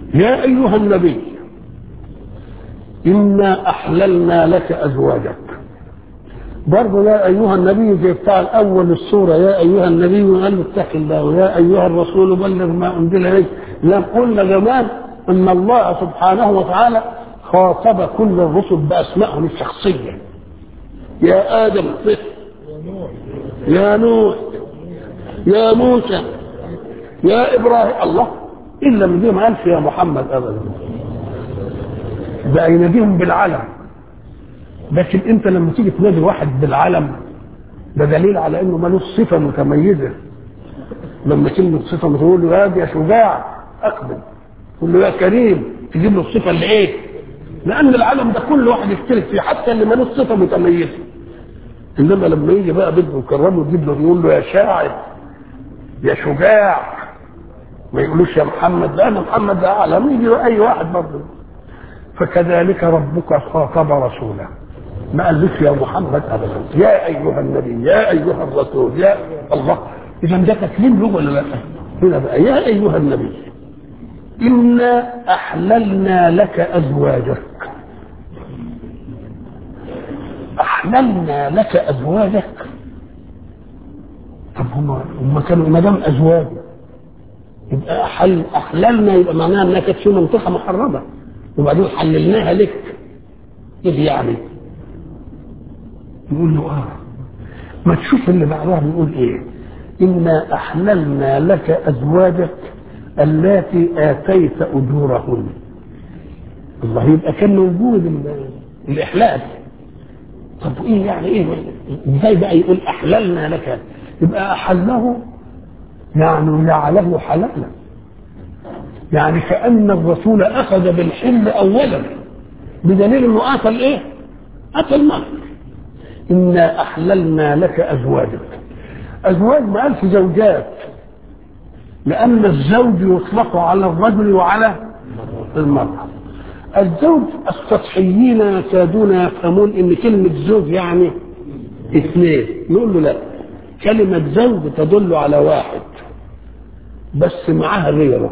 يا أيها النبي إنا أحللنا لك أزواجك برضه يا أيها النبي زي بتاع الأول السورة يا أيها النبي قال له اتق الله يا أيها الرسول بلغ ما أنزل إليك لم قلنا زمان أن الله سبحانه وتعالى خاطب كل الرسل بأسمائهم الشخصية يا آدم صف يا نوح يا موسى يا إبراهيم الله إلا من دي ما قالش يا محمد أبدا ده يناديهم بالعلم لكن انت لما تيجي تنادي واحد بالعلم ده دليل على انه ملوش صفه متميزه لما كلمه صفه تقول له يا يا شجاع اقبل تقول له يا كريم تجيب له الصفه اللي ايه؟ لان العلم ده كل واحد يختلف فيه حتى اللي ملوش صفه متميزه انما لما يجي بقى بده يكرمه يجيب له يقول له يا شاعر يا شجاع ما يقولوش يا محمد لا انا محمد ده اعلم يجي اي واحد برضه فكذلك ربك خاطب رسوله ما قالوش يا محمد ابدا يا ايها النبي يا ايها الرسول يا الله اذا ده تكليم له ولا لا؟ هنا بقى يا ايها النبي انا احللنا لك ازواجك احللنا لك ازواجك طب هم هم كانوا ما دام ازواج يبقى أحل احللنا يبقى معناها انها كانت في منطقه محرمه وبعدين حللناها لك ايه يعني؟ يقول له اه ما تشوف اللي بعدها بيقول ايه انا احللنا لك ازواجك اللاتي اتيت اجورهن الله يبقى كان موجود الاحلال طب ايه يعني ايه ازاي بقى يقول احللنا لك يبقى احله يعني جعله حلالا يعني كان الرسول اخذ بالحل اولا بدليل انه اتى الايه؟ اتى المهر انا احللنا لك ازواجك ازواج ما قالش زوجات لان الزوج يطلق على الرجل وعلى المراه الزوج السطحيين يكادون يفهمون ان كلمه زوج يعني اثنين نقول له لا كلمه زوج تدل على واحد بس معاها غيره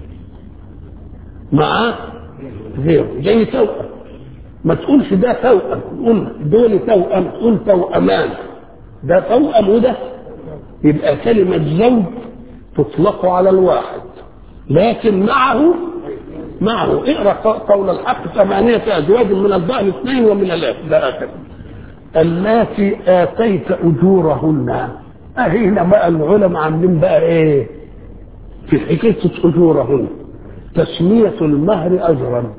معاه غيره زي توأم ما تقولش ده توأم قول دول توأم قول توأمان ده توأم وده يبقى كلمة زوج تطلق على الواحد لكن معه معه اقرا قول الحق ثمانية أزواج من الضأن اثنين ومن الآخر اللاتي آتيت أجورهن أهي هنا بقى العلماء عاملين بقى إيه في حكاية أجورهن تسمية المهر أجرا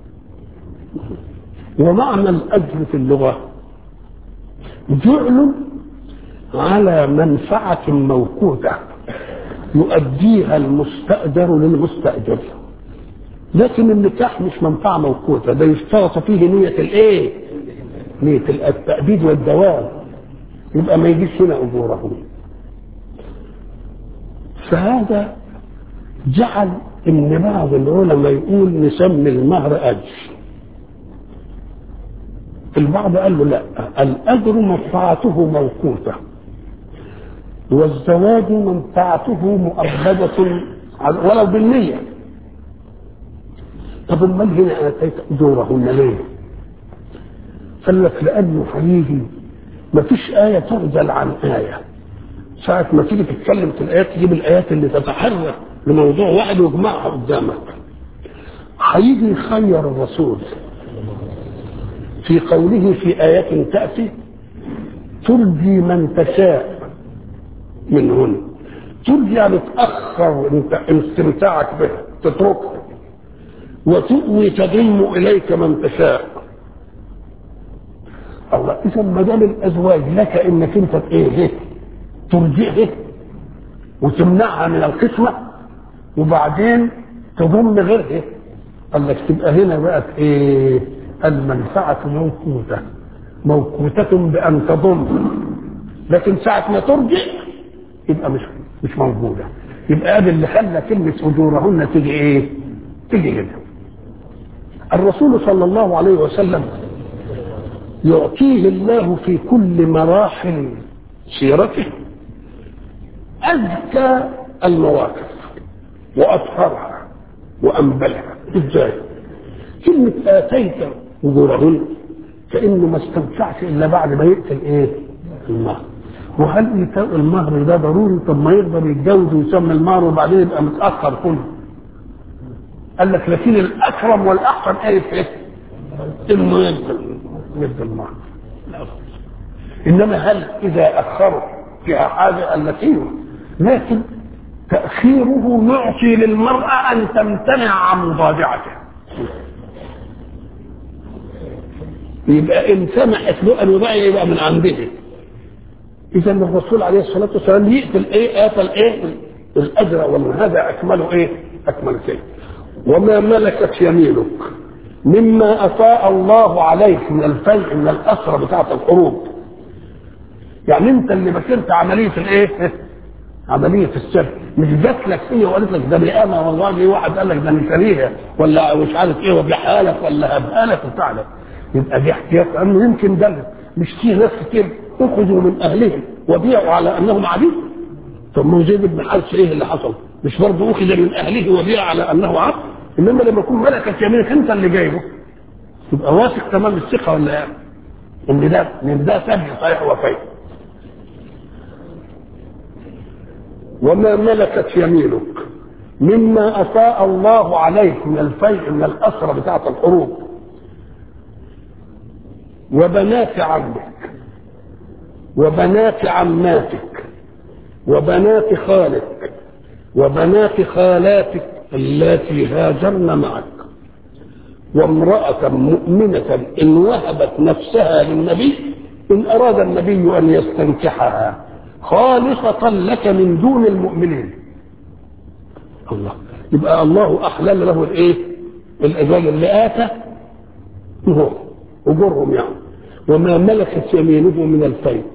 ومعنى الأجر في اللغة جعل على منفعة موقوتة يؤديها المستأجر للمستأجر لكن النكاح مش منفعة موقوتة ده يشترط فيه نية الايه؟ نية التأبيد والدوام يبقى ما يجيش هنا أجورهم فهذا جعل ان بعض العلماء يقول نسمي المهر اجر البعض قال له لا الاجر منفعته موقوته والزواج منفعته مؤبدة ولو بالنية طب امال هنا اتيت اجورهن ليه؟ قال لك لانه هيجي ما فيش آية ترجل عن آية ساعة ما تيجي تتكلم في الآيات تجيب الآيات اللي تتحرك لموضوع واحد ويجمعها قدامك هيجي يخير الرسول في قوله في آيات تأتي ترجي من تشاء منهن ترجي يعني تأخر استمتاعك به تتركه وتؤوي تضم إليك من تشاء الله إذا ما دام الأزواج لك إنك أنت إيه ترجعه وتمنعها من القسمة وبعدين تضم غيرها قال لك تبقى هنا بقت ايه المنفعة موقوتة موقوتة بأن تضم لكن ساعة ما ترجع يبقى مش مش موجودة يبقى هذا اللي خلى كلمة أجورهن تيجي إيه؟ تيجي هنا الرسول صلى الله عليه وسلم يعطيه الله في كل مراحل سيرته أزكى المواقف وأطهرها وانبلها ازاي؟ كلمة آتيت أجورهن كأنه ما استمتعش إلا بعد ما يقتل إيه؟ المهر وهل إيتاء المهر ده ضروري؟ طب ما يقدر يتجوز ويسمي المهر وبعدين يبقى متأخر كله قال لك لكن الأكرم والأحسن إيه في إيه؟ إنه يقتل يقتل المهر إنما هل إذا أخروا فيها حاجة قال لك أيوه لكن تأخيره يعطي للمرأة أن تمتنع عن مضاجعته يبقى ان سمحت له ان يضيع يبقى من عنده اذا الرسول عليه الصلاه والسلام يقتل ايه قتل ايه الاجر ومن هذا اكمله ايه اكمل شيء وما ملكت يمينك مما افاء الله عليك من الفيء من الاسرى بتاعه الحروب يعني انت اللي بكرت عمليه الايه عمليه السر مش جات لك هي وقالت لك ده بيامه والله جه واحد قال لك ده انا شاريها ولا مش عارف ايه وبيعها لك ولا هبها لك وبتاع لك يبقى دي احتياط لانه يمكن ده مش في ناس كتير اخذوا من اهلهم وبيعوا على انهم عبيد طب ما هو زيد بن حارث ايه اللي حصل؟ مش برضه اخذ من اهله وبيع على انه عبد انما لما يكون ملكت يمينك انت اللي جايبه تبقى واثق تمام الثقه ولا ايه؟ ان ده ان ده سبب صحيح وفي وما ملكت يمينك مما افاء الله عليك من الفيء من الاسرى بتاعه الحروب وبنات عمك وبنات عماتك وبنات خالك وبنات خالاتك اللاتي هاجرن معك وامرأة مؤمنة إن وهبت نفسها للنبي إن أراد النبي أن يستنكحها خالصة لك من دون المؤمنين الله يبقى الله أحلل له الإيه؟ الأجال اللي آتى هو أجورهم يعني وما ملكت يمينه من الفيء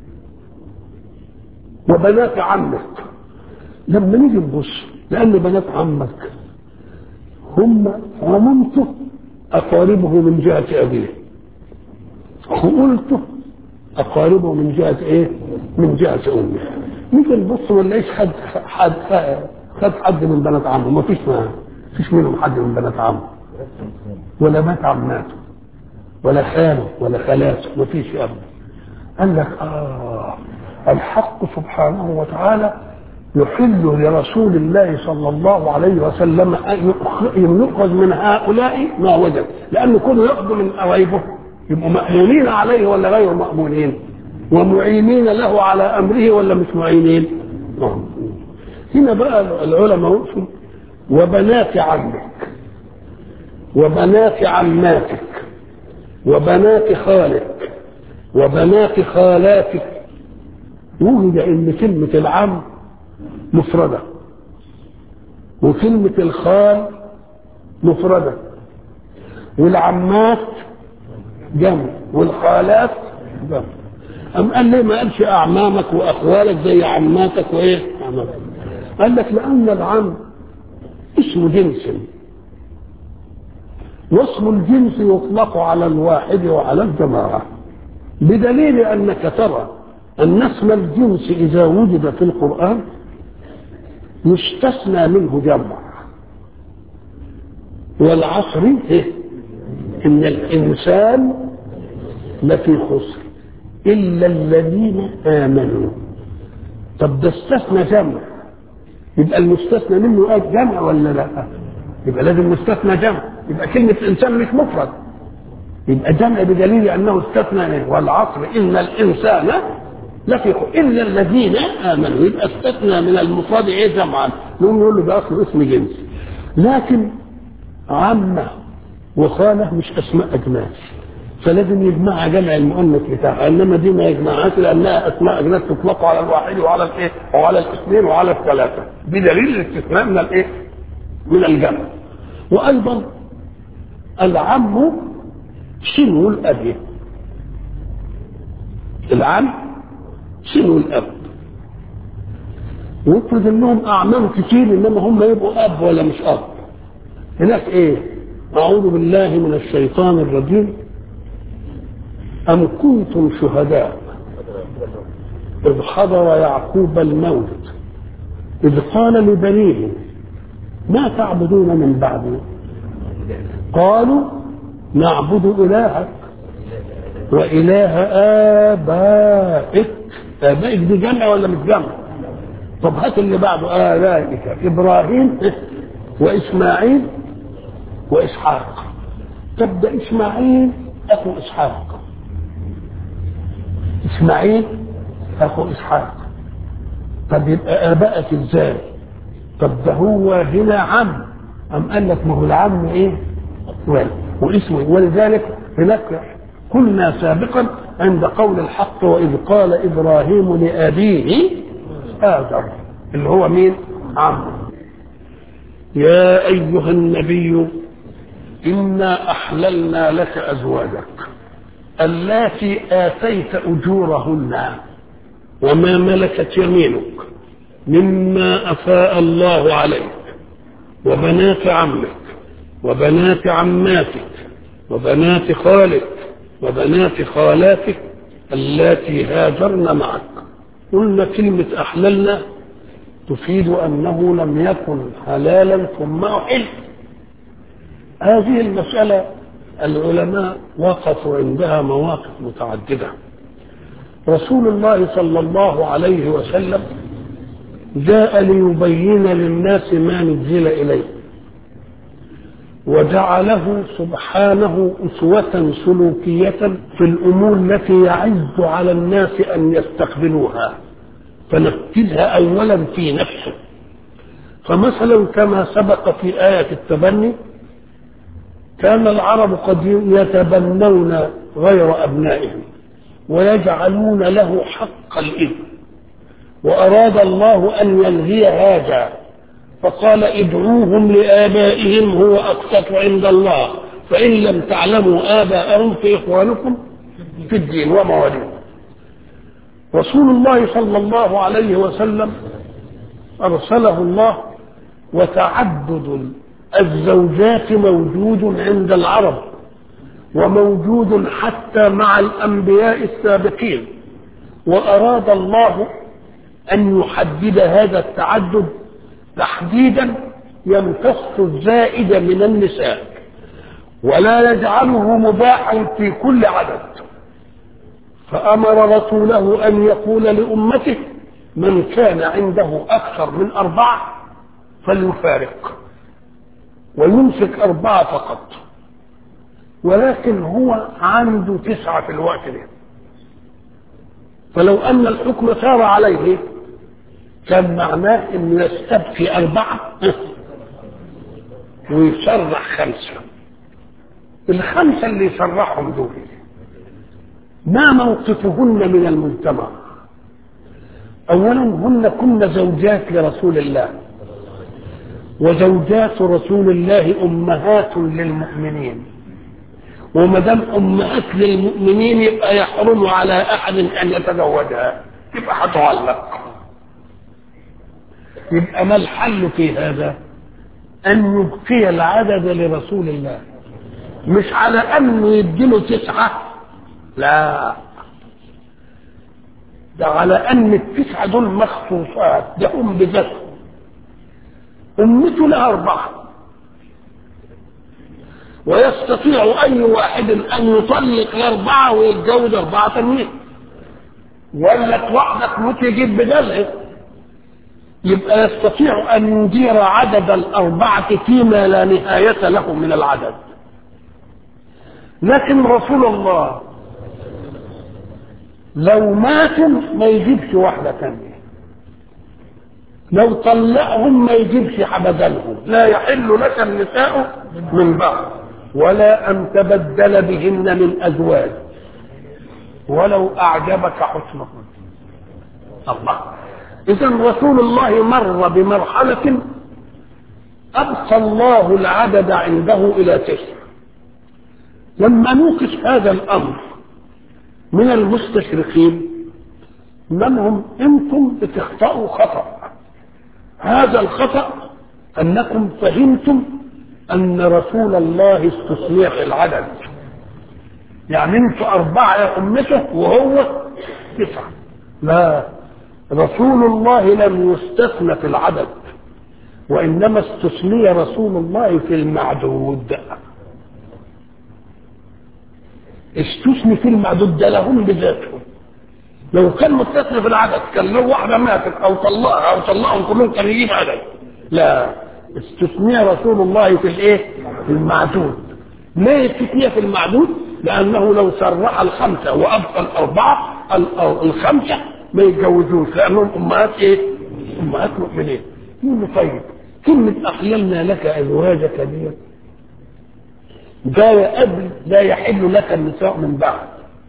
وبنات عمك لما نيجي نبص لأن بنات عمك هم عمومته أقاربه من جهة أبيه خؤولته أقاربه من جهة إيه؟ من جهة أمه نيجي نبص ما نلاقيش حد حد خد حد من بنات عمه ما فيش ما فيش منهم حد من بنات عمه ولا مات عماته ولا خاله ولا خالاته ما فيش ابدا قال لك اه الحق سبحانه وتعالى يحل لرسول الله صلى الله عليه وسلم ان يؤخذ من هؤلاء ما وجد لان كله ياخذ من قرايبه يبقوا مامونين عليه ولا غير مامونين ومعينين له على امره ولا مش معينين هنا بقى العلماء وقفوا وبنات عمك وبنات عماتك وبنات خالك وبنات خالاتك وجد ان كلمة العم مفردة وكلمة الخال مفردة والعمات جمع والخالات جمع أم قال ليه ما قالش أعمامك وأخوالك زي عماتك وإيه؟ عمامك. قال لك لأن العم اسم جنس واسم الجنس يطلق على الواحد وعلى الجماعة بدليل أنك ترى أن اسم الجنس إذا وجد في القرآن يستثنى منه جمع والعصر إيه؟ إن الإنسان لفي خسر إلا الذين آمنوا طب ده استثنى جمع يبقى المستثنى منه قال جمع ولا لا؟ يبقى لازم مستثنى جمع يبقى كلمة إنسان مش مفرد يبقى جمع بدليل أنه استثنى والعصر إن الإنسان لفي إلا الذين آمنوا يبقى استثنى من المفرد إيه جمعا نقوم نقول له ده أصل اسم جنس لكن عامة وخالة مش أسماء أجناس فلازم يجمعها جمع المؤنث بتاعها انما دي ما يجمعهاش لانها اسماء اجناس تطلق على الواحد وعلى الايه وعلى الاثنين وعلى الثلاثه بدليل الاستثناء من الايه من الجمع وايضا العم سنو الاب العم سنو الاب وافرض انهم اعمام كتير انما هم يبقوا اب ولا مش اب هناك ايه اعوذ بالله من الشيطان الرجيم أم كنتم شهداء إذ حضر يعقوب الموت إذ قال لبنيه ما تعبدون من بعده قالوا نعبد إلهك وإله آبائك آبائك دي جمع ولا مش جمع؟ طب هات اللي بعده آبائك إبراهيم وإسماعيل وإسحاق طب ده إسماعيل أخو إسحاق إسماعيل أخو إسحاق طب يبقى آبائك إزاي؟ طب ده هو هنا عم أم قال لك ما هو العم إيه؟ واسمه ولذلك هناك كنا سابقا عند قول الحق وإذ قال إبراهيم لأبيه آذر اللي هو مين؟ عمه يا أيها النبي إنا أحللنا لك أزواجك اللاتي آتيت أجورهن وما ملكت يمينك مما أفاء الله عليك وبنات عمك وبنات عماتك وبنات خالك وبنات خالاتك اللاتي هاجرن معك قلنا كلمة أحللنا تفيد أنه لم يكن حلالا ثم أحل هذه المسألة العلماء وقفوا عندها مواقف متعددة رسول الله صلى الله عليه وسلم جاء ليبين للناس ما نزل إليه وجعله سبحانه أسوة سلوكية في الأمور التي يعز على الناس أن يستقبلوها فنفذها أولا في نفسه فمثلا كما سبق في آية التبني كان العرب قد يتبنون غير أبنائهم ويجعلون له حق الإذن وأراد الله أن يلغي هذا فقال ادعوهم لآبائهم هو أقسط عند الله فإن لم تعلموا آباءهم فإخوانكم في الدين ومواليهم رسول الله صلى الله عليه وسلم أرسله الله وتعدد الزوجات موجود عند العرب وموجود حتى مع الأنبياء السابقين وأراد الله أن يحدد هذا التعدد تحديدا يمتص الزائد من النساء ولا يجعله مباحا في كل عدد فأمر رسوله أن يقول لأمته من كان عنده أكثر من أربعة فليفارق ويمسك أربعة فقط ولكن هو عنده تسعة في الوقت ده فلو أن الحكم سار عليه كان معناه انه يستبقي اربعه ويشرح خمسه الخمسه اللي يشرحهم دول ما موقفهن من المجتمع اولا هن كن زوجات لرسول الله وزوجات رسول الله امهات للمؤمنين وما دام امهات للمؤمنين يبقى يحرم على احد ان يتزوجها يبقى هتعلق يبقى ما الحل في هذا ان يبقي العدد لرسول الله مش على انه يديله تسعه لا ده على ان التسعه دول مخصوصات ده هم بذاتهم امته لها اربعه ويستطيع اي واحد ان يطلق الاربعه ويتجوز اربعه تانيين ولا واحده تموت يجيب بدلها يبقى يستطيع أن يدير عدد الأربعة فيما لا نهاية له من العدد لكن رسول الله لو ماتوا ما يجيبش واحدة ثانية لو طلقهم ما يجيبش بدلهم لا يحل لك النساء من بعد ولا أن تبدل بهن من أزواج ولو أعجبك حسنهن الله إذا رسول الله مر بمرحلة أبقى الله العدد عنده إلى تسع لما نوقش هذا الأمر من المستشرقين منهم أنتم بتخطئوا خطأ هذا الخطأ أنكم فهمتم أن رسول الله استثني في العدد يعني أنتوا أربعة يا أمته وهو تسعة لا رسول الله لم يستثنى في العدد وإنما استثني رسول الله في المعدود استثني في المعدود ده لهم بذاتهم لو كان متصل في العدد كان لو واحدة ماتت أو طلقها أو طلقهم كلهم كان يجيب عدد لا استثني رسول الله في الايه؟ في المعدود ليه استثني في المعدود؟ لأنه لو سرح الخمسة وأبقى الأربعة الخمسة ما يتجوزوش لأنهم أمهات إيه؟ أمهات مؤمنين يقول طيب كلمة أحللنا لك أزواجك دي ده قبل لا يحل لك النساء من بعد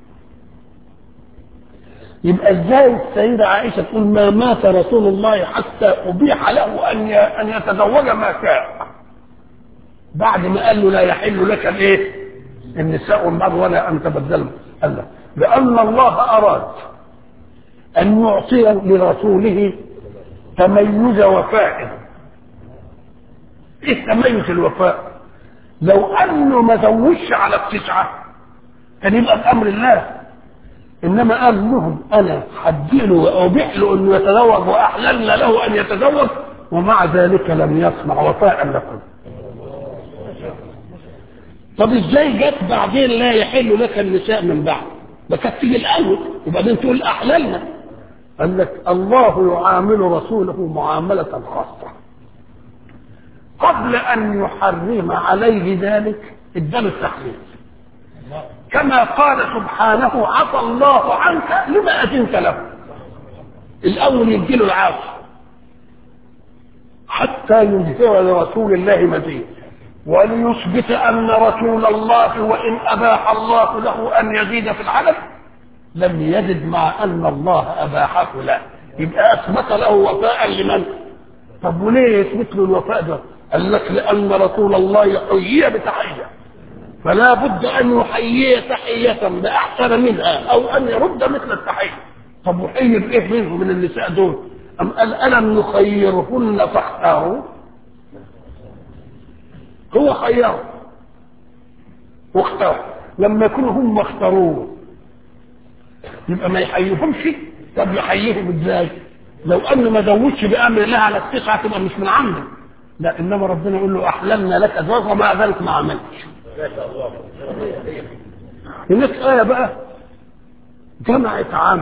يبقى ازاي السيدة عائشة تقول ما مات رسول الله حتى أبيح له أن أن يتزوج ما شاء بعد ما قال له لا يحل لك الايه؟ النساء من بعد ولا أن تبدلهم قال له لأن الله أراد أن يعطي لرسوله تميز وفاء ايه تميز الوفاء لو انه ما زوجش على التسعه كان يبقى بامر الله انما قال لهم انا هديله وابيح له انه يتزوج واحللنا له ان يتزوج ومع ذلك لم يصنع وفاء لكم طب ازاي جت بعدين لا يحل لك النساء من بعد ده كانت تيجي الاول وبعدين تقول احللنا قال لك الله يعامل رسوله معامله خاصه قبل ان يحرم عليه ذلك اداله التحليل كما قال سبحانه عفى الله عنك لما اذنت له الاول يديله العافيه حتى يظهر لرسول الله مزيد وليثبت ان رسول الله وان اباح الله له ان يزيد في العدد لم يزد مع ان الله اباحه له يبقى اثبت له وفاء لمن طب وليه يثبت له الوفاء ده قال لك لان رسول الله حيي بتحيه فلا بد ان يحيي تحيه باحسن منها او ان يرد مثل التحيه طب وحيي بايه منه من النساء دول ام قال الم نخيرهن فاختاروا هو خيره واختار لما يكونوا هم اختاروه يبقى ما يحييهمش طب يحييهم ازاي لو انه ما زودش بامر الله على التسعه تبقى مش من عنده لا انما ربنا يقول له احللنا لك ازواج ومع ذلك ما عملتش هناك آية بقى جمعت عام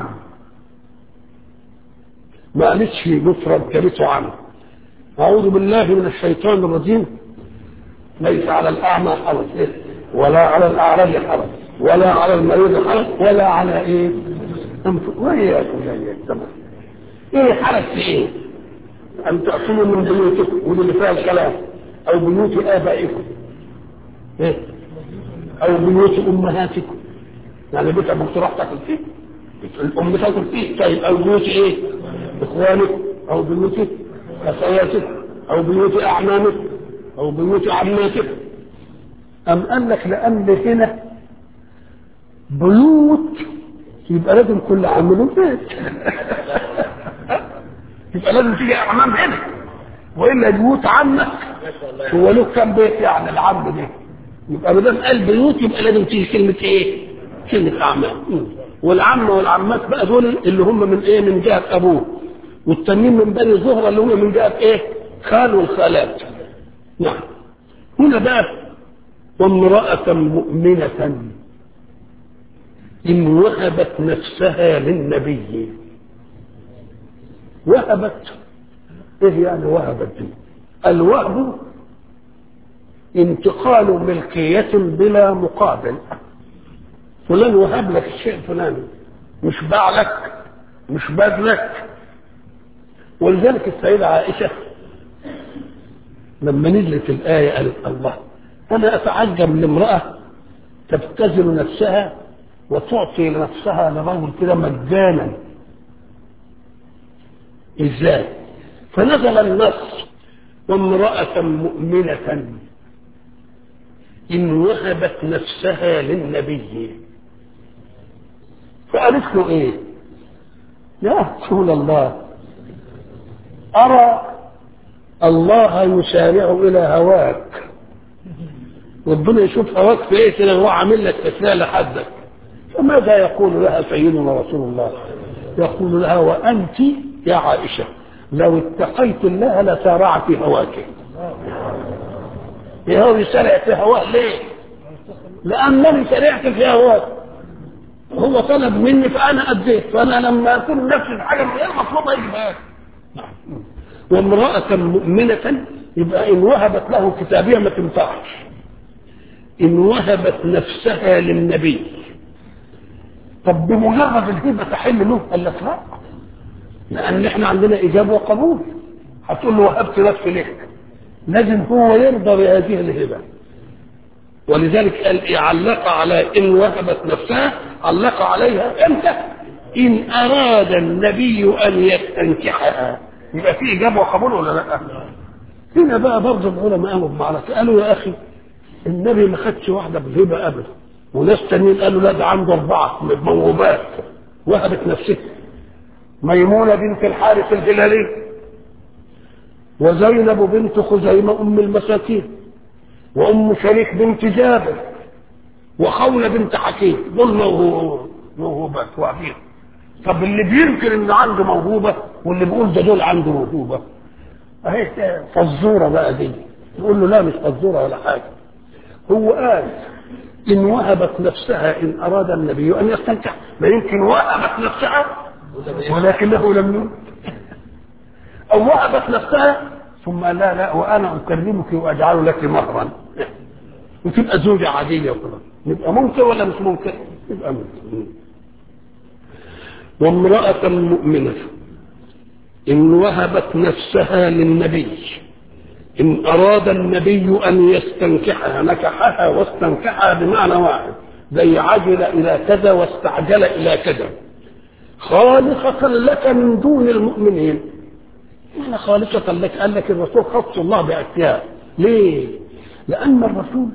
ما قالتش مفرد كلمته عام أعوذ بالله من الشيطان الرجيم ليس على الأعمى حرج ولا على الأعرج حرج ولا على المريض حرج ولا على إيه؟ وإياكم يا الزمن إيه حرج في إيه؟ أن تأكلوا من بيوتكم ودي اللي فيها الكلام أو بيوت آبائكم إيه؟ أو بيوت أمهاتكم يعني بيت أبوك تروح تاكل فيه الأم تاكل فيه طيب أو بيوت إيه؟ إخوانك أو بيوت أخواتك أو بيوت أعمامك أو بيوت عماتك أم قال لك لأن هنا بيوت يبقى لازم كل عام له بيت يبقى لازم تيجي أعمام هنا وإلا بيوت عمك هو له كم بيت يعني العم ده يبقى ما دام قال بيوت يبقى لازم تيجي كلمة إيه؟ كلمة أعمام والعمة والعمات بقى دول اللي هم من إيه؟ من جهة أبوه والتانيين من بني زهرة اللي هم من جهة إيه؟ خال والخالات نعم هنا بقى وامرأة مؤمنة إن وهبت نفسها للنبي وهبت إيه يعني وهبت دي؟ الوهب انتقال ملكية بلا مقابل فلان وهب لك الشيء الفلاني مش باع لك مش باذ لك ولذلك السيدة عائشة لما نزلت الآية قالت الله أنا أتعجب لامرأة تبتذل نفسها وتعطي لنفسها لرجل كده مجانا إزاي؟ فنزل النص وامرأة مؤمنة إن وهبت نفسها للنبي فقالت له إيه؟ يا رسول الله أرى الله يسارع إلى هواك ربنا يشوف هواك في إيه كده هو عامل لك تسلية لحدك فماذا يقول لها سيدنا رسول الله؟ يقول لها وأنت يا عائشة لو اتقيت الله لسارع في هواك ايه هو يسارع في هواه ليه لانني سرعت في هواه هو طلب مني فانا اديت فانا لما اكون نفس الحاجه اللي هي المطلوبه يجيبها لي. وامراه مؤمنه يبقى ان وهبت له كتابيه ما تنفعش ان وهبت نفسها للنبي طب بمجرد الهبه تحل له قال لك لا لان احنا عندنا اجابه وقبول هتقول له وهبت نفسي لك لازم هو يرضى بهذه الهبه ولذلك قال إيه علق على ان وهبت نفسها علق عليها امتى ان اراد النبي ان يستنكحها يبقى في اجابه وقبول ولا لا هنا بقى برضه العلماء قاموا بمعركه قالوا يا اخي النبي ما خدش واحده بالهبه ابدا وناس تانيين قالوا لا ده عنده اربعه موهوبات وهبت نفسها ميمونه بنت الحارث الهلالي وزينب بنت خزيمه ام المساكين وام شريك بنت جابر وخولة بنت حكيم دول موهو- موهوبات واقفين طب اللي بينكر ان عنده موهوبه واللي بيقول ده دول عنده موهوبه اهي فزوره بقى دي يقول له لا مش فزوره ولا حاجه هو قال ان وهبت نفسها ان اراد النبي ان يستنكح ما يمكن وهبت نفسها ولكنه لم يولد او وهبت نفسها ثم قال لا لا وانا اكرمك واجعل لك مهرا وتبقى زوجة عادية وخلاص يبقى ممكن ولا مش ممكن؟ يبقى ممكن وامرأة مؤمنة إن وهبت نفسها للنبي إن أراد النبي أن يستنكحها نكحها واستنكحها بمعنى واحد زي عجل إلى كذا واستعجل إلى كذا خالصة لك من دون المؤمنين معنى خالصة لك قال لك الرسول خص الله بأشياء ليه؟ لأن الرسول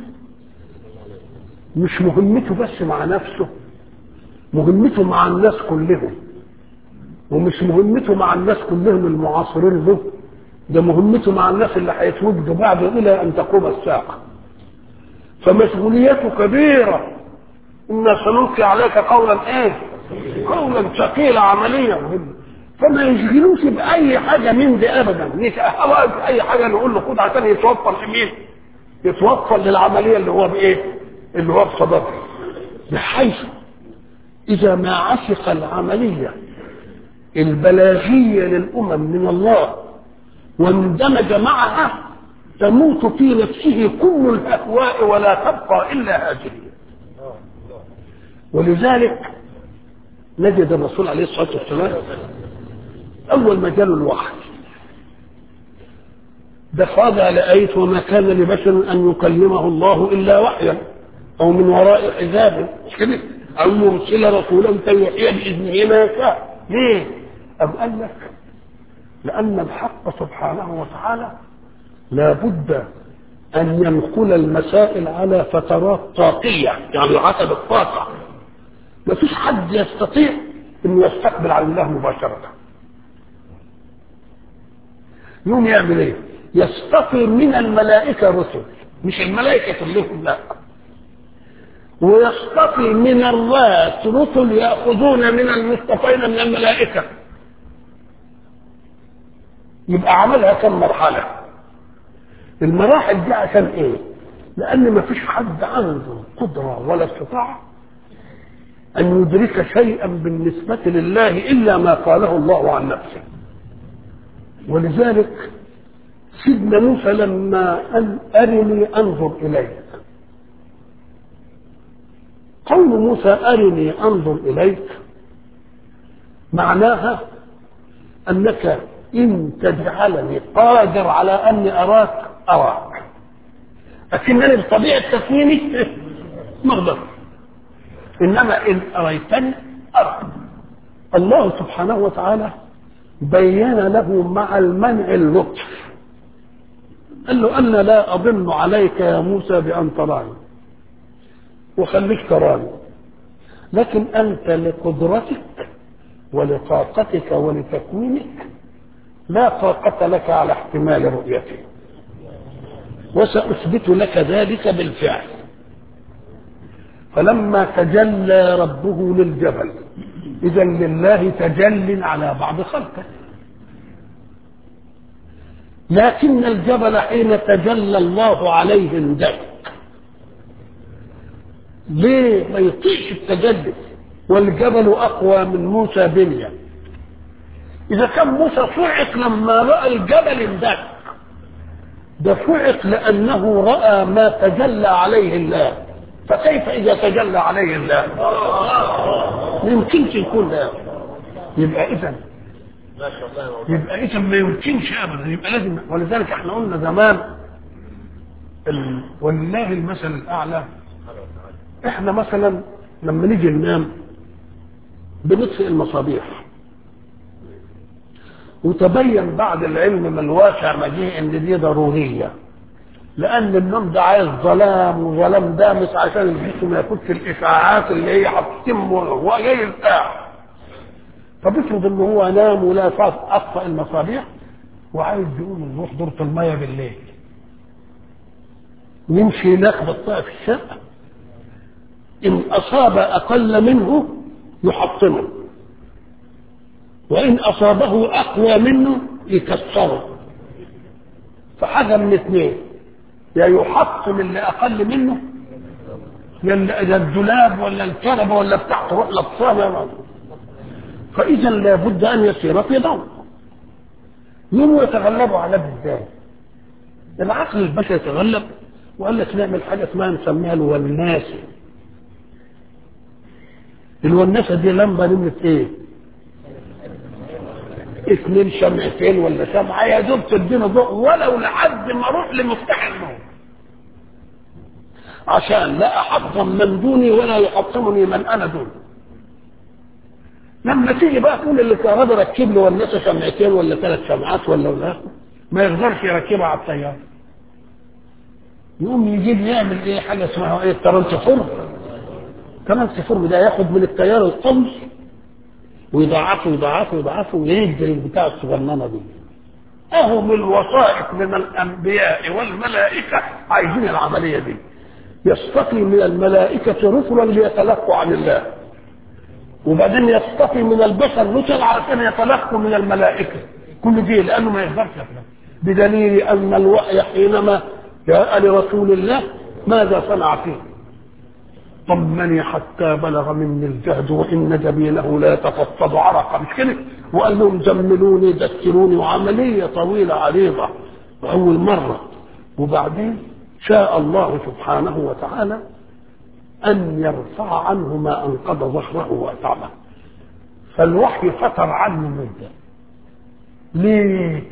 مش مهمته بس مع نفسه مهمته مع الناس كلهم ومش مهمته مع الناس كلهم المعاصرين له ده مهمته مع الناس اللي هيتوجدوا بعده الى ان تقوم الساعه فمسؤوليته كبيره انا سنلقي عليك قولا ايه قولا ثقيلا عمليا مهمه فما يشغلوش باي حاجه من دي ابدا مش اي حاجه نقول له خد عشان يتوفر لمين يتوفر للعمليه اللي هو بايه اللي هو بصدده بحيث اذا ما عشق العمليه البلاغيه للامم من الله واندمج معها تموت في نفسه كل الاهواء ولا تبقى الا هذه ولذلك نجد الرسول عليه الصلاه والسلام اول ما جاله الوحي ده خاضع لآية وما كان لبشر أن يكلمه الله إلا وحيا أو من وراء حجاب مش كده أو يرسل رسولا فيوحي بإذنه ما يشاء ليه؟ أم قال لك لأن الحق سبحانه وتعالى لابد أن ينقل المسائل على فترات طاقية يعني حسب الطاقة ما فيش حد يستطيع أن يستقبل على الله مباشرة يوم يعمل ايه؟ يصطفي من الملائكة رسل مش الملائكة كلهم لا ويصطفي من الراس رسل يأخذون من المصطفين من الملائكة يبقى عملها كم مرحلة المراحل دي عشان ايه لان ما فيش حد عنده قدرة ولا استطاعة ان يدرك شيئا بالنسبة لله الا ما قاله الله عن نفسه ولذلك سيدنا موسى لما قال أرني أنظر إليك قول موسى أرني أنظر إليك معناها أنك إن تجعلني قادر على أني أراك أراك لكنني بطبيعة تكويني ما أقدر إنما إن أريتني أراك الله سبحانه وتعالى بين له مع المنع اللطف قال له أنا لا أظن عليك يا موسى بأن تراني وخليك تراني لكن أنت لقدرتك ولطاقتك ولتكوينك لا طاقة لك على احتمال رؤيتي وسأثبت لك ذلك بالفعل فلما تجلى ربه للجبل إذا لله تجل على بعض خلقه لكن الجبل حين تجلى الله عليه اندك ليه ما يطيعش التجلي والجبل اقوى من موسى بنيا اذا كان موسى صعق لما راى الجبل اندك ده صعق لانه راى ما تجلى عليه الله فكيف اذا تجلى عليه الله ما يمكنش يكون ده يبقى اذا يبقى اذا ما يمكنش ابدا يبقى لازم ولذلك احنا قلنا زمان ال... ولله المثل الاعلى احنا مثلا لما نيجي ننام بنطفئ المصابيح وتبين بعد العلم من الواقع مجيء ان دي ضروريه لان النوم ده عايز ظلام وظلام دامس عشان الجسم ما ياخدش الاشعاعات اللي هي هتتم وهو جاي يرتاح طب افرض ان هو نام ولا فاس اطفأ المصابيح وعايز يقوم يروح دورة المية بالليل يمشي يلخبط بقى في الشقة إن أصاب أقل منه يحطمه وإن أصابه أقوى منه يكسره فحاجة من اثنين يا يحطم اللي أقل منه يا الدولاب ولا الكنبة ولا بتاع تروح للصالة فإذا لابد أن يصير في ضوء مين يتغلبوا على ده ازاي؟ العقل البشري يتغلب وقال لك نعمل حاجة اسمها نسميها الوناسة الوناسة دي لمبة نمرة ايه؟ اثنين شمعتين ولا شمعة يا دوب تدينا ضوء ولو لحد ما اروح لمفتاح النور عشان لا احطم من دوني ولا يحطمني من انا دوني لما تيجي بقى تقول اللي كهرباء ركب له ونسه شمعتين ولا ثلاث شمعات ولا ولا ما يقدرش يركبها على الطياره يقوم يجيب يعمل ايه حاجه اسمها ايه الترانسفورم الترانسفورم ده ياخد من التيار القوي ويضاعفه ويضاعفه ويضاعفه ويجري البتاع الصغننه دي اهو من الوسائط من الانبياء والملائكه عايزين العمليه دي يصطفي من الملائكه رسلا ليتلقوا عن الله وبعدين يصطفي من البشر رسل عشان يتلقوا من الملائكه كل دي لانه ما يقدرش يفهم بدليل ان الوحي حينما جاء لرسول الله ماذا صنع فيه طمني حتى بلغ مني الجهد وان جبينه لا يتفضل عرقا مش كده وقال لهم زملوني دكروني وعمليه طويله عريضه واول مره وبعدين شاء الله سبحانه وتعالى أن يرفع عنه ما أنقض ظهره وأتعبه فالوحي فتر عنه مدة ليه؟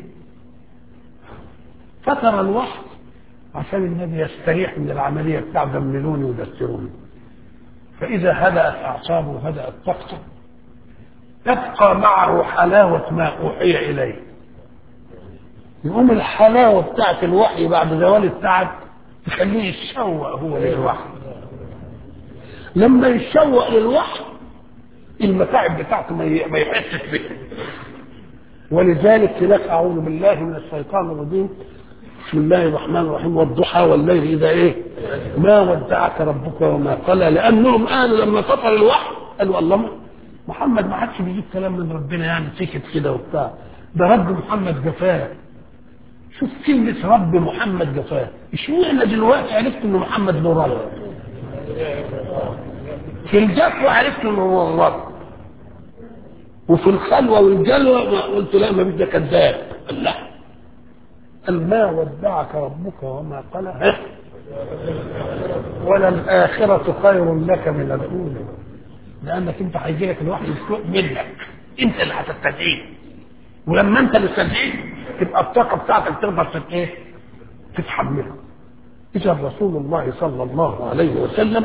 فتر الوحي عشان النبي يستريح من العملية بتاع دملوني ودستروني فإذا هدأت أعصابه وهدأت طاقته تبقى معه حلاوة ما أوحي إليه يقوم الحلاوة بتاعت الوحي بعد زوال التعب تخليه يتشوق هو للوحي لما يتشوق للوحي المتاعب بتاعته ما يحسش بها ولذلك هناك اعوذ بالله من الشيطان الرجيم بسم الله الرحمن الرحيم والضحى والليل اذا ايه ما ودعك ربك وما قلى لانهم قالوا لما فطر الوحي قالوا الله محمد ما حدش بيجيب كلام من ربنا يعني سكت كده وبتاع ده رب محمد جفاه شوف كلمة رب محمد جفاه اشمعنى دلوقتي عرفت ان محمد له رب في الجفوة عرفت انه هو الرب وفي الخلوة والجلوة قلت لا ما ده كذاب لا قال ما ودعك ربك وما قلى ولا الآخرة خير لك من الأولى لأنك أنت هيجي لك الوحي يسلق منك أنت اللي هتستدعيه ولما أنت اللي تستدعيه تبقى الطاقة بتاعتك تقدر إيه؟ تتحملها إذا رسول الله صلى الله عليه وسلم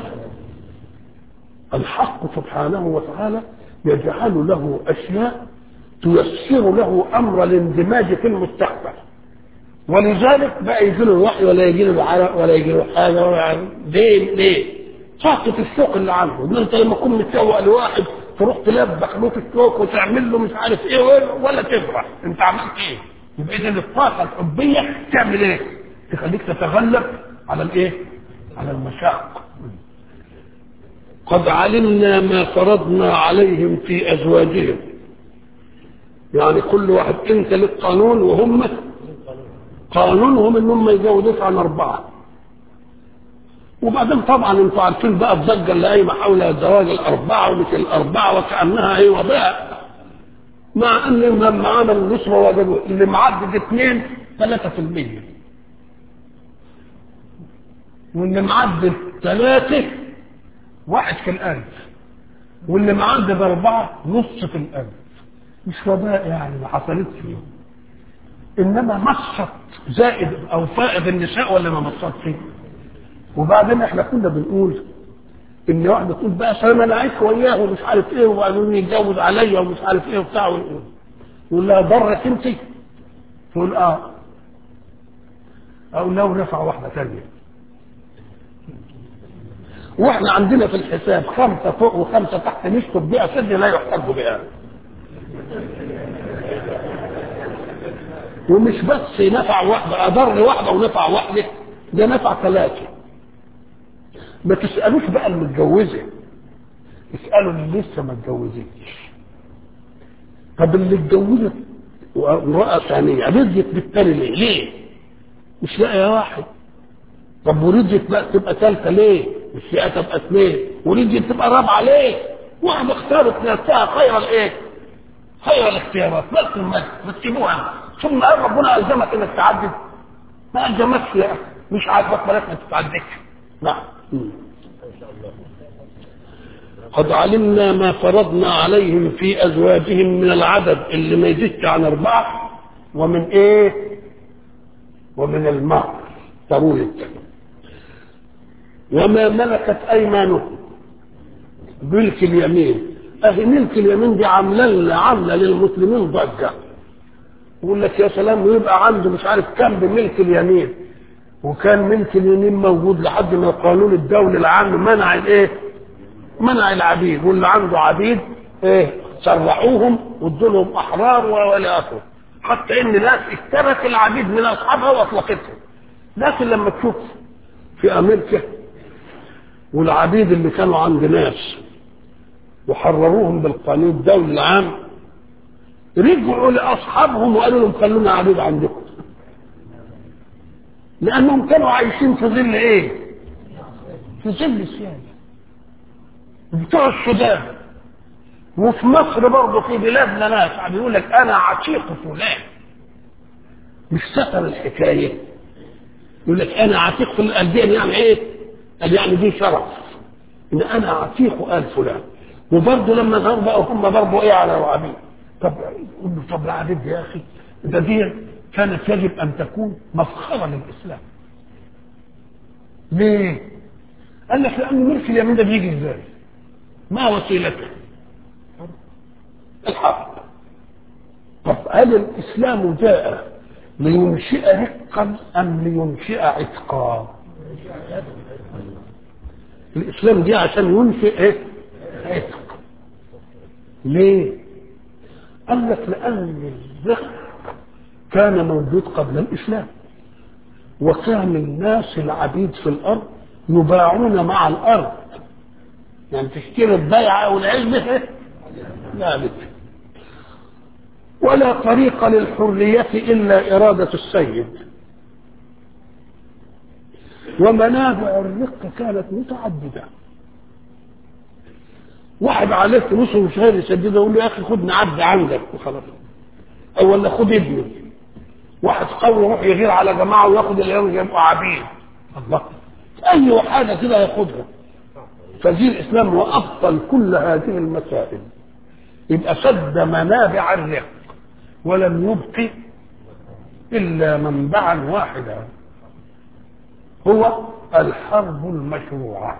الحق سبحانه وتعالى يجعل له أشياء تيسر له أمر الاندماج في المستقبل ولذلك بقى يجي له الوحي ولا يجي له العرق ولا يجي له حاجه ولا ليه ليه؟ طاقة الشوق اللي عنده ان انت لما تكون متشوق لواحد تروح تلبخ له في الشوق وتعمل له مش عارف ايه ولا تفرح انت عملت ايه؟ يبقى اذا الطاقة الحبية تعمل ايه؟ تخليك تتغلب على الايه؟ على المشاق قد علمنا ما فرضنا عليهم في ازواجهم يعني كل واحد انت للقانون وهم قانونهم انهم ما يجوزوش عن اربعه وبعدين طبعا انتوا عارفين بقى الضجه اللي قايمه حول زواج الاربعه ومش الاربعه وكانها هي وباء مع ان لما عملوا النسبه وجدوا اللي معدد اثنين 3% واللي معدد ثلاثه واحد في الألف واللي معدد أربعة نص في الألف مش وباء يعني ما حصلتش فيه إنما مصت زائد أو فائد النساء ولا ما مصتش وبعدين احنا كنا بنقول ان واحده تقول بقى سلام انا عايش وياه ومش عارف ايه وبعدين يتجوز عليا ومش عارف ايه وبتاع يقول لها ضرك انت تقول اه او لو نفع واحده ثانيه واحنا عندنا في الحساب خمسه فوق وخمسه تحت نكتب بها سد لا يحتج بها ومش بس نفع واحده اضر واحده ونفع واحده ده نفع ثلاثه ما تسالوش بقى المتجوزه اسالوا اللي لسه ما اتجوزتش طب اللي اتجوزت امراه ثانيه رضيت بالتاني ليه؟ ليه؟ مش لاقيه واحد طب ورضيت بقى تبقى ثالثه ليه؟ مش لاقيه تبقى اثنين ورضيت تبقى رابعه ليه؟ واحده اختارت نفسها خير الايه؟ خير الاختيارات بس ما تسيبوها ثم قال ربنا الزمك انك تعدد ما الزمكش يا اخي مش عاجبك بلاش ما تتعددش نعم قد علمنا ما فرضنا عليهم في ازواجهم من العدد اللي ما يزيدش عن اربعه ومن ايه؟ ومن المهر ضروري وما ملكت ايمانهم ملك اليمين اهي ملك اليمين دي عامله عامله للمسلمين ضجه يقول لك يا سلام ويبقى عنده مش عارف كم بملك اليمين وكان ملك اليمين موجود لحد ما القانون الدولي العام منع الايه؟ منع العبيد واللي عنده عبيد ايه؟ سرحوهم وادوا لهم احرار والى اخره حتى ان ناس اشترت العبيد من اصحابها واطلقتهم لكن لما تشوف في امريكا والعبيد اللي كانوا عند ناس وحرروهم بالقانون الدولي العام رجعوا لاصحابهم وقالوا لهم خلونا عبيد عندكم لانهم كانوا عايشين في ظل ايه في ظل السياسه بتوع السودان وفي مصر برضه في بلادنا ناس بيقول لك انا عتيق فلان مش ستر الحكايه يقول لك انا عتيق في الدين يعني ايه؟ قال يعني دي شرف ان انا عتيق ال فلان وبرضه لما ظهروا بقى هم برضه ايه على العبيد طب يقول له طب العبيد يا اخي ده دي كانت يجب ان تكون مفخرة للاسلام ليه؟ قال لك لان ملك اليمين ده بيجي ازاي؟ ما وسيلته؟ الحق طب هل الاسلام جاء لينشئ رقا ام لينشئ عتقا؟ الاسلام جه عشان ينشئ ايه؟ عتق ليه؟ قال لك لان الرق كان موجود قبل الاسلام وكان الناس العبيد في الارض يباعون مع الارض يعني تشتري البيعه او العزبه لا بد ولا طريق للحرية إلا إرادة السيد ومنابع الرق كانت متعددة واحد عليه فلوس ومش غير يسددها يقول له يا أخي خد عبد عندك وخلاص أو ولا خد ابني واحد قوي يروح يغير على جماعة وياخد اليوم يبقوا عبيد الله أي حاجة كده ياخدها فدين الإسلام وأبطل كل هذه المسائل يبقى سد منابع الرق ولم يبق إلا منبعا واحدا هو الحرب المشروعة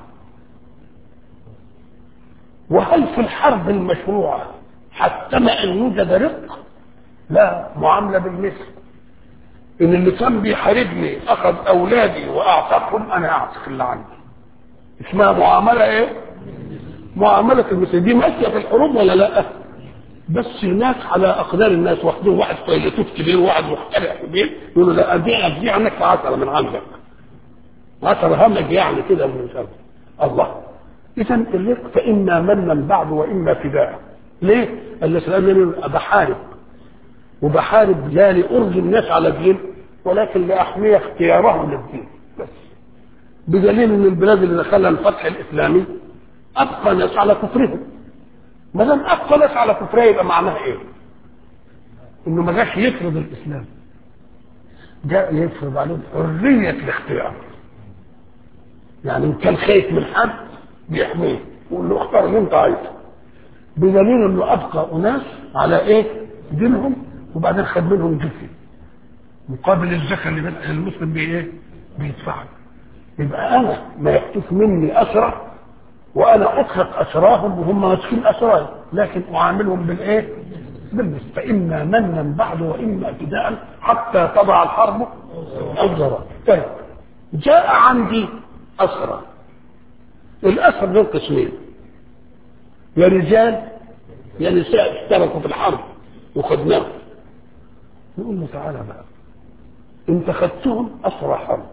وهل في الحرب المشروعة حتم أن يوجد رق لا معاملة بالمثل إن اللي كان بيحاربني أخذ أولادي وأعتقهم أنا أعتق اللي عندي اسمها معاملة إيه؟ معاملة المثل دي ماشية في الحروب ولا لأ؟ بس هناك على اقدار الناس واخدين واحد فيلسوف كبير وواحد مخترع كبير يقولوا لا ابيع ابيع عنك 10 من عندك 10 همك يعني كده من شر الله اذا الرق فاما منا بعد واما فداء ليه؟ قال لك لان بحارب وبحارب لا لارضي الناس على دين ولكن لاحمي اختيارهم للدين بس بدليل ان البلاد اللي دخلها الفتح الاسلامي ابقى ناس على كفرهم ما دام ابقى ناس على كفرها يبقى معناها ايه؟ انه ما جاش يفرض الاسلام جاء يفرض عليهم حريه الاختيار يعني ان كان خايف من حد بيحميه يقول له اختار اللي انت عايزه بدليل انه ابقى اناس على ايه؟ دينهم وبعدين خد منهم جزيه مقابل الزكاه اللي المسلم بايه؟ بيدفعها يبقى انا ما يحدث مني اسرى وانا اطلق اسراهم وهم ماسكين اسراي لكن اعاملهم بالايه؟ بالنسبه فاما منا بعد واما ابتداء حتى تضع الحرب اوزرها طيب جاء عندي اسرى الاسرى دول قسمين يا رجال يا نساء اشتركوا في الحرب وخدناهم نقول له تعالى بقى انت خدتهم اسرى حرب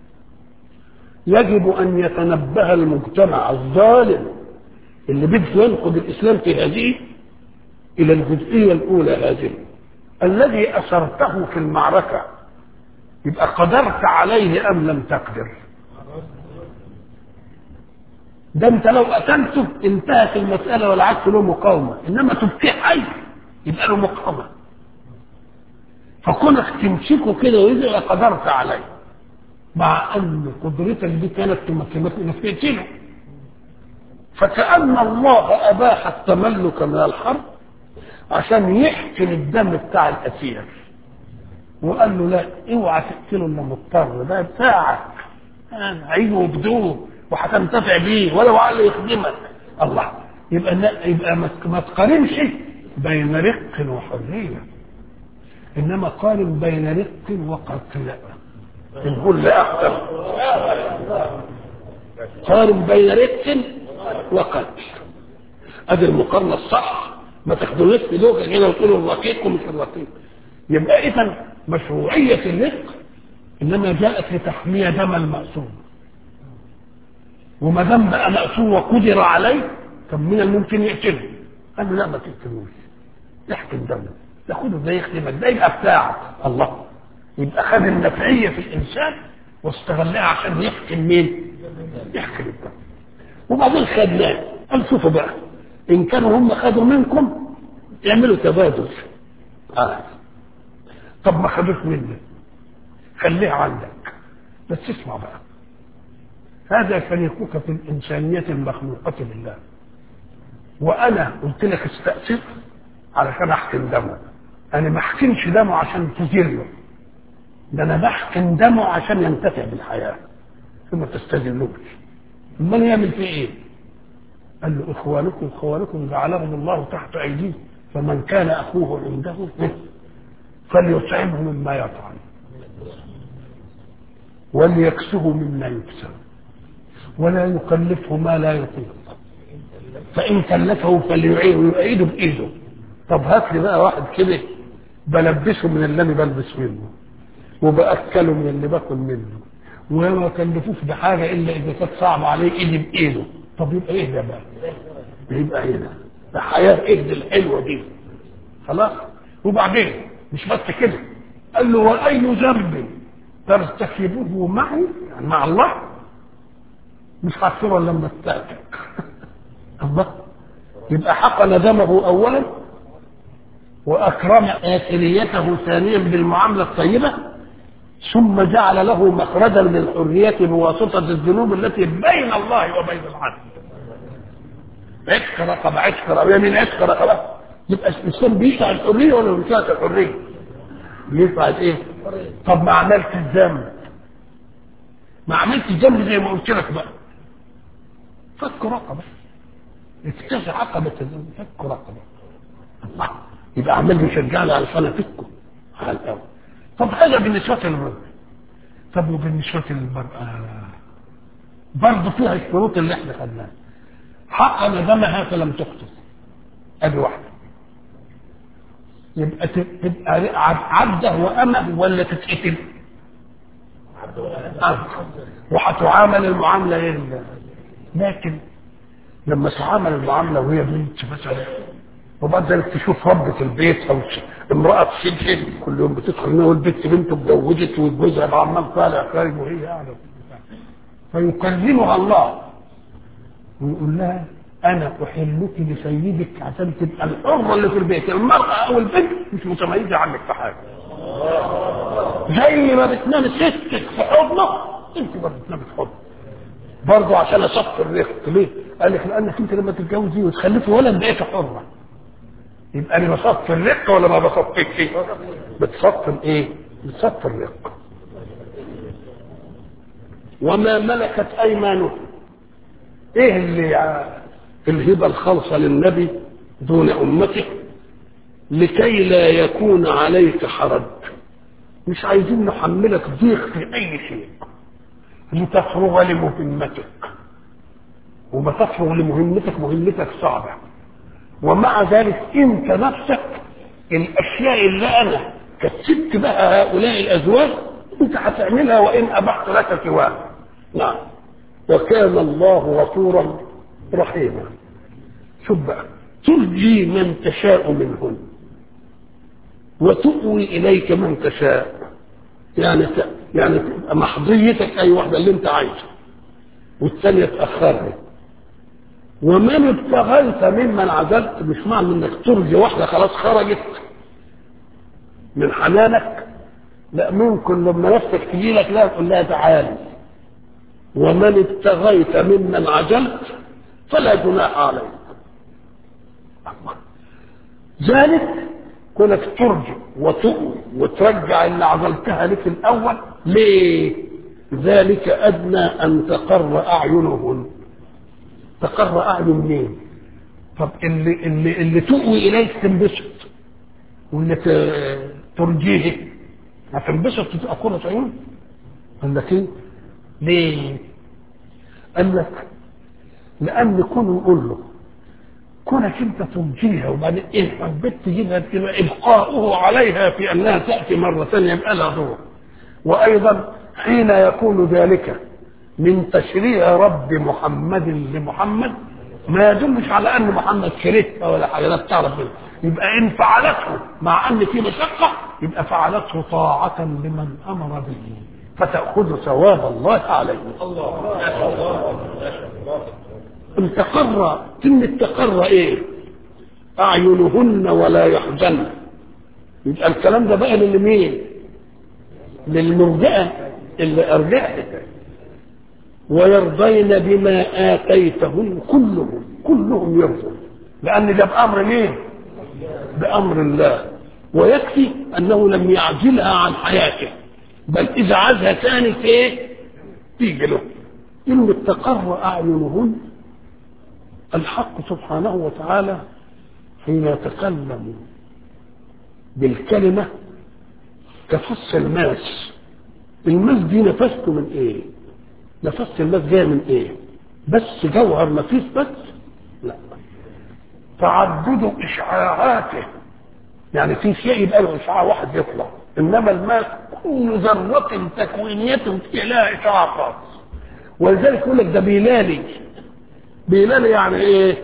يجب ان يتنبه المجتمع الظالم اللي بده ينقض الاسلام في هذه الى الجزئيه الاولى هذه الذي اسرته في المعركه يبقى قدرت عليه ام لم تقدر ده انت لو قتلته انتهت المساله ولا عدت له مقاومه انما تبقيه حي يبقى له مقاومه فكونك تمسكه كده ويبقى قدرت عليه مع ان قدرتك دي كانت تمكنك انك تقتله فكأن الله أباح التملك من الحرب عشان يحكم الدم بتاع الأسير وقال له لا اوعى تقتله الا مضطر ده بتاعك عينه وبدوه وهتنتفع بيه ولو على يخدمك الله يبقى يبقى ما تقارنش بين رق وحريه انما قارن بين رق وقتل نقول لا احسن قارن بين رق وقتل ادي المقارنه الصح ما تاخدوناش في لغه كده وتقولوا الرقيق ومش الرقيق يبقى اذا مشروعيه الرق انما جاءت لتحميه دم المأسور وما دام بقى مأسور وقدر عليه كان من الممكن يقتله قال له لا ما تقتلوش احكم دمه تاخده ده يخدمك ده يبقى بتاعك الله يبقى خد النفعيه في الانسان واستغلها عشان يحكم مين؟ يحكم الدم وبعدين خدناه قال شوفوا بقى ان كانوا هم خدوا منكم يعملوا تبادل آه. طب ما خدوش مني خليها عندك بس اسمع بقى هذا فريقك في الإنسانية المخلوقة لله وأنا قلت لك استأسف علشان أحكم دمه أنا ما أحكمش دمه عشان تذله ده أنا بحكم دمه عشان ينتفع بالحياة ثم تستذلوش امال يعمل فيه ايه؟ قال له اخوانكم اخوانكم جعلهم الله تحت ايديه فمن كان اخوه عنده فليطعمه مما يطعم وليكسه مما يكسب ولا يكلفه ما لا يطيق فان كلفه فليعينه ويعيده بايده طب هات لي بقى واحد كده بلبسه من اللي انا بلبس منه وباكله من اللي باكل منه وما كلفوش بحاجه الا اذا كانت صعبه عليه ايدي بايده طب يبقى ايه ده بقى؟ يبقى ايه ده؟ الحياه ايه دي الحلوه دي؟ خلاص؟ وبعدين مش بس كده قال له واي ذنب ترتكبه معي يعني مع الله مش هتغفر لما استاذك الله يبقى حقن دمه اولا واكرم اثريته ثانيا بالمعامله الطيبه ثم جعل له مخرجا للحريه بواسطه الذنوب التي بين الله وبين العبد عتق رقبه عتق رقبه يمين عتق رقبه يبقى الانسان بيسعى الحريه ولا مش الحريه؟ بيسعى ايه؟ طب ما عملت الذنب ما عملت الذنب زي ما قلت لك بقى فك رقبه افتح عقبه الذنب فك رقبه الله يبقى عمال بيشجعني علشان افكه على الاول طب هذا بالنسبه للرجل طب وبالنسبه للمراه برضه فيها الشروط اللي احنا خدناها حقن دمها فلم تقتل ادي واحده يبقى تبقى عبده وامه ولا تتقتل؟ عبد وهتعامل المعامله ايه لكن لما تعامل المعامله وهي بنت مثلا وبعد ذلك تشوف ربة البيت او امرأة تشد كل يوم بتدخل منها والبنت بنته اتجوزت وجوزها عمال طالع خارج وهي قاعدة فيكلمها الله ويقول لها انا احلك لسيدك عشان تبقى الحرمه اللي في البيت المراه او البنت مش متميزه عنك في حاجه زي ما بتنام ستك في حضنك انت برضه بتنام في حضنك برضه عشان اصفي الرزق ليه؟ قال لك لانك انت لما تتجوزي وتخلفي ولد بقيت حرمه يبقى انا بصفي الرق ولا ما بصفيش بتصفي الايه؟ بتصفي الرق وما ملكت ايمانكم ايه اللي الهبه الخالصه للنبي دون امته لكي لا يكون عليك حرج مش عايزين نحملك ضيق في اي شيء لتفرغ لمهمتك وما تفرغ لمهمتك مهمتك صعبه ومع ذلك انت نفسك الاشياء اللي انا كسبت بها هؤلاء الازواج انت هتعملها وان ابحت لك سواها نعم وكان الله غفورا رحيما شوف بقى ترجي من تشاء منهن وتؤوي اليك من تشاء يعني ت... يعني تبقى محضيتك اي واحده اللي انت عايزها والثانيه تاخرها ومن ابتغيت ممن عزلت مش معنى انك ترجي واحده خلاص خرجت من حنانك لا ممكن لما نفسك تجي لك لا تقول لها تعالي ومن ابتغيت ممن عجلت فلا جناح عليك ذلك كونك ترجع وتؤوي وترجع اللي عزلتها لك الاول ليه ذلك ادنى ان تقر اعينهن تقر اعين مين طب اللي اللي اللي تؤوي اليك تنبسط واللي ترجيه هتنبسط تبقى قرة عيون قال لك ايه ليه قال لك لان كونه يقول له كونك انت ترجيها وبعدين ان حبيت تجيبها تبقى ابقاؤه عليها في انها تاتي مره ثانيه يبقى لها دور وايضا حين يكون ذلك من تشريع رب محمد لمحمد ما يدلش على ان محمد شريكها ولا حاجه لا بتعرف منه يبقى ان فعلته مع ان في مشقه يبقى فعلته طاعه لمن امر به فتاخذ ثواب الله عليه الله ان تقر كلمه تقر ايه اعينهن ولا يحزن يبقى الكلام ده بقى لمين للمرجئه اللي ارجعت ويرضين بما آتيتهن كلهم كلهم يرضون لأن ده بأمر مين؟ بأمر الله ويكفي أنه لم يعزلها عن حياته بل إذا عزها ثاني في إيه؟ تيجي له إن تقر أعينهن الحق سبحانه وتعالى حين يتكلم بالكلمة كفص الماس الماس دي نفسته من ايه؟ نفس الماس جايه من ايه؟ بس جوهر ما فيش بس؟ لا تعدد اشعاعاته يعني في شيء يبقى له اشعاع واحد يطلع انما الماس كل ذره تكوينيه فيه لها اشعاع خاص ولذلك يقول لك ده بيلالي بيلالي يعني ايه؟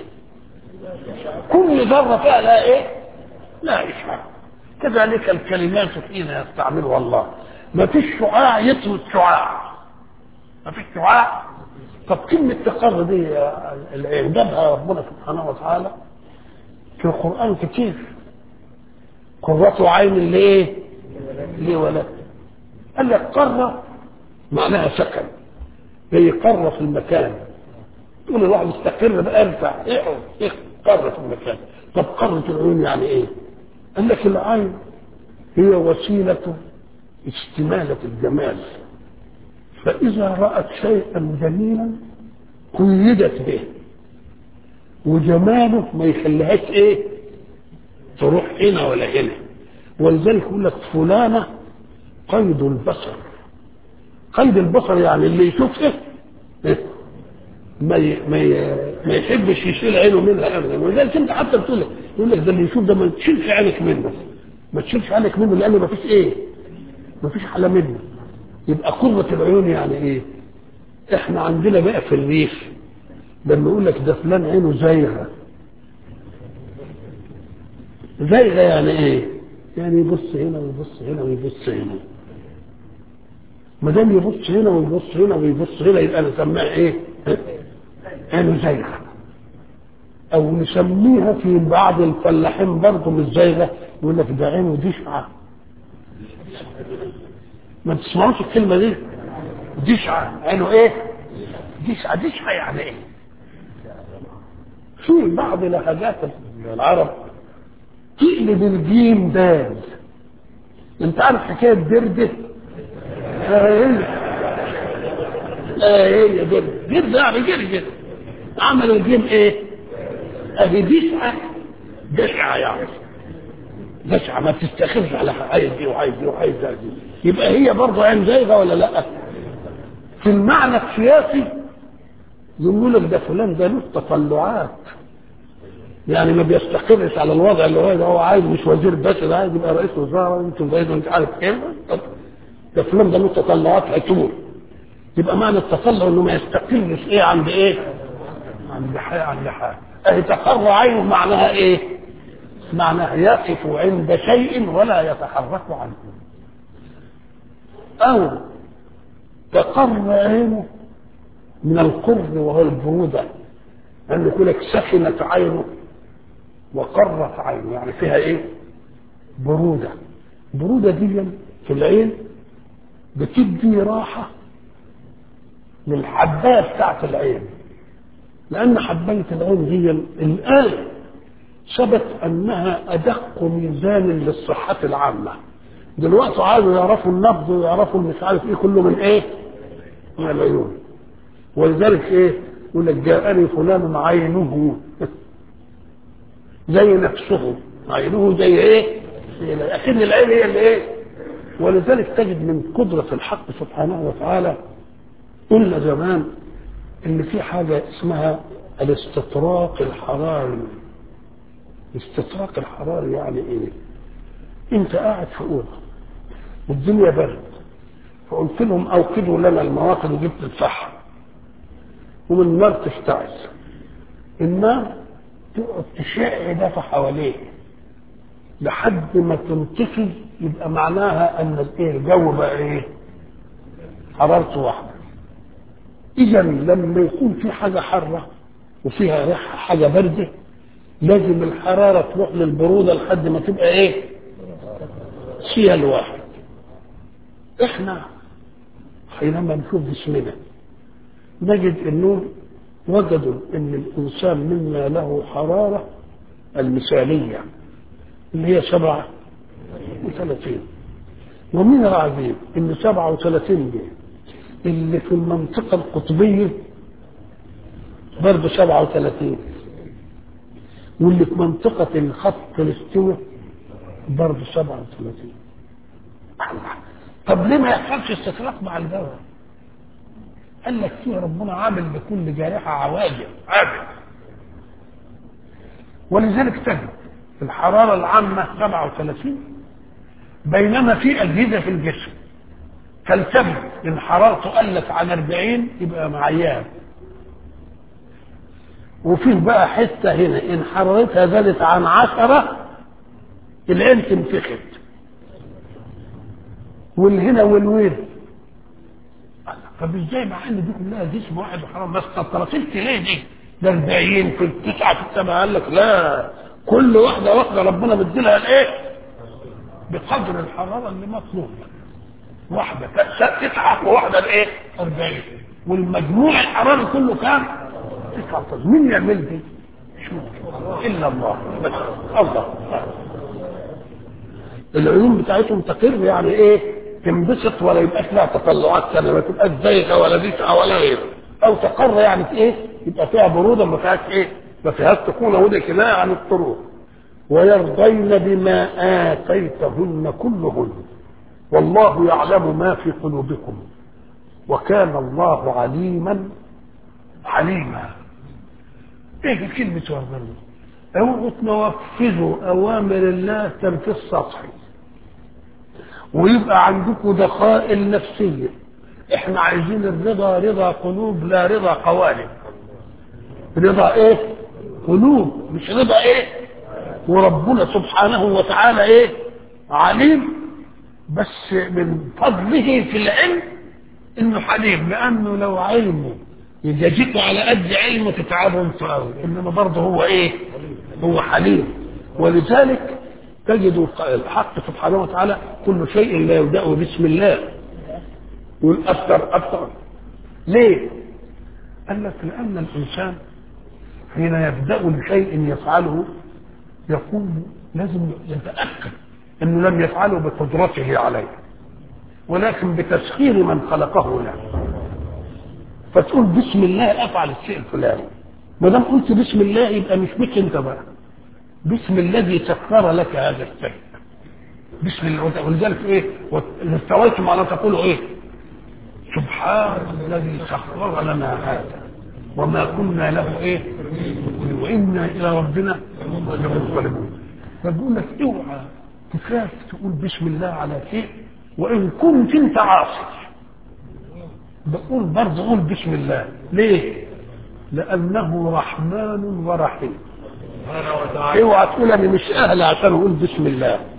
كل ذره فيها لها ايه؟ لا اشعاع كذلك الكلمات حين يستعملها الله ما فيش شعاع يطرد شعاع ما فيش شعاع طب كلمة تقر دي اللي جابها ربنا سبحانه وتعالى في القرآن كتير قرة عين ليه؟ ليه ولد قال لك قرة معناها سكن هي قرة في المكان تقول الواحد استقر بقى ارفع اقعد ايه قرة في المكان طب قرة العيون يعني ايه؟ قال لك العين هي وسيلة استمالة الجمال فإذا رأت شيئا جميلا قيدت به وجماله ما يخليهاش ايه تروح هنا ولا هنا ولذلك يقول لك فلانة قيد البصر قيد البصر يعني اللي يشوفه إيه؟ ما ي... ما ي... ما يحبش يشيل عينه منها ابدا ولذلك انت حتى بتقول لك يقول لك ده اللي يشوف ده ما تشيلش عينك منه ما تشيلش عينك منه لان ما فيش ايه ما فيش حاله منه يبقى قرة العيون يعني ايه احنا عندنا بقى في الريف لما يقول لك ده فلان عينه زايغه زيغه يعني ايه يعني يبص هنا ويبص هنا ويبص هنا ما دام يبص هنا ويبص هنا ويبص هنا يبقى نسميها ايه عينه زيغه او نسميها في بعض الفلاحين برضه مش زيغه يقول لك ده عينه دشعه ما تسمعوش الكلمه دي دشعه عينه ايه دشعه دشعه يعني ايه في بعض لهجات العرب تقلب الجيم دال انت عارف حكايه درده هي هي درده درده يعني جري جري عمل الجيم ايه اهي دشعه دشعه يعني دشعه ما تستخفش على عايز دي وعايز دي وعايز دي يبقى هي برضه عين زيغه ولا لا في المعنى السياسي يقول لك ده فلان ده له تطلعات يعني ما بيستقرش على الوضع اللي هو ده هو عايز مش وزير بس ده عايز يبقى رئيس وزراء انتم زي انت عارف ايه ده فلان ده له تطلعات عتور يبقى معنى التطلع انه ما يستقرش ايه عند ايه؟ عند حاجه عند حاجه اهي تقر عينه معناها ايه؟ معناها يقف عند شيء ولا يتحرك عنه او تقر عينه من القر وهو البروده أن يقول لك سخنت عينه وقرت عينه يعني فيها ايه برودة برودة دي في العين بتدي راحة للحباية بتاعت العين لأن حباية العين هي الآن ثبت أنها أدق ميزان للصحة العامة دلوقتي عايزوا يعرفوا النبض ويعرفوا مش عارف ايه كله من ايه؟ من العيون ولذلك ايه؟ يقول لك جاءني فلان عينه زي نفسه عينه زي ايه؟ لكن العين هي اللي ايه؟ ولذلك تجد من قدرة الحق سبحانه وتعالى قلنا زمان ان في حاجة اسمها الاستطراق الحراري الاستطراق الحراري يعني ايه؟ انت قاعد في اوضه والدنيا برد فقلت لهم اوقدوا لنا المواقد وجبت الفحم ومن النار تشتعل النار تقعد تشع دفع حواليه لحد ما تنطفي يبقى معناها ان الايه الجو بقى ايه حرارته واحده اذا لما يكون في حاجه حاره وفيها ريحه حاجه بارده لازم الحراره تروح للبروده لحد ما تبقى ايه فيها الواحد احنا حينما نشوف جسمنا نجد انهم وجدوا ان الانسان مما له حراره المثاليه اللي هي سبعة وثلاثين ومن العجيب ان سبعة وثلاثين دي اللي في المنطقة القطبية برضه سبعة وثلاثين واللي في منطقة الخط الاستوى برضه سبعة وثلاثين طب ليه ما يحصلش استطراق مع الجو قال لك فيه ربنا عامل لكل جارحة عواجل عامل ولذلك تجد الحرارة العامة 37 بينما في أجهزة في الجسم تلتبس إن حرارته قلت عن 40 يبقى معيان وفيه بقى حتة هنا إن حرارتها زادت عن 10 العين تنفخت والهنا والوين طب ازاي مع ان دي كلها جسم واحد وحرام ما استطرتش ليه دي؟ ده 40 في التسعه في السبعه قال لك لا كل واحده واحده ربنا مديلها الايه؟ بقدر الحراره اللي مطلوبه واحده تسعه وواحده الايه؟ 40 والمجموع الحراري كله كام؟ 19 مين يعمل دي؟ شوف الا الله بس الله العيون بتاعتهم تقر يعني ايه؟ تنبسط ولا يبقاش لها تطلعات ثانيه ما تبقاش زيغه ولا دفعه ولا غيره او تقر يعني في ايه؟ يبقى فيها بروده ما فيهاش ايه؟ ما فيهاش تكون ودي كنايه عن الطرق ويرضين بما اتيتهن كلهن والله يعلم ما في قلوبكم وكان الله عليما حليما ايه كلمه يرضين اوعوا تنفذوا اوامر الله تنفيذ سطحي ويبقى عندكم دخائل نفسيه احنا عايزين الرضا رضا قلوب لا رضا قوالب رضا ايه قلوب مش رضا ايه وربنا سبحانه وتعالى ايه عليم بس من فضله في العلم انه حليم لانه لو علمه يجازيكوا على قد علمه تتعبوا انتوا قوي انما برضه هو ايه هو حليم ولذلك تجد الحق سبحانه وتعالى كل شيء لا يبدا بسم الله يقول اكثر اكثر ليه قال لك لان الانسان حين يبدا بشيء يفعله يقول لازم يتاكد انه لم يفعله بقدرته عليه ولكن بتسخير من خلقه له فتقول بسم الله افعل الشيء الفلاني ما دام قلت بسم الله يبقى مش بك انت بقى باسم الذي سخر لك هذا الشيء بسم الله ولذلك ايه استويتم على تقولوا ايه سبحان الذي سخر لنا هذا وما كنا له ايه وانا الى ربنا لمنقلبون فبقول لك اوعى تخاف تقول بسم الله على شيء وان كنت انت عاصي بقول برضه قول بسم الله ليه لانه رحمن ورحيم اوعى تقول انا مش اهل عشان اقول بسم الله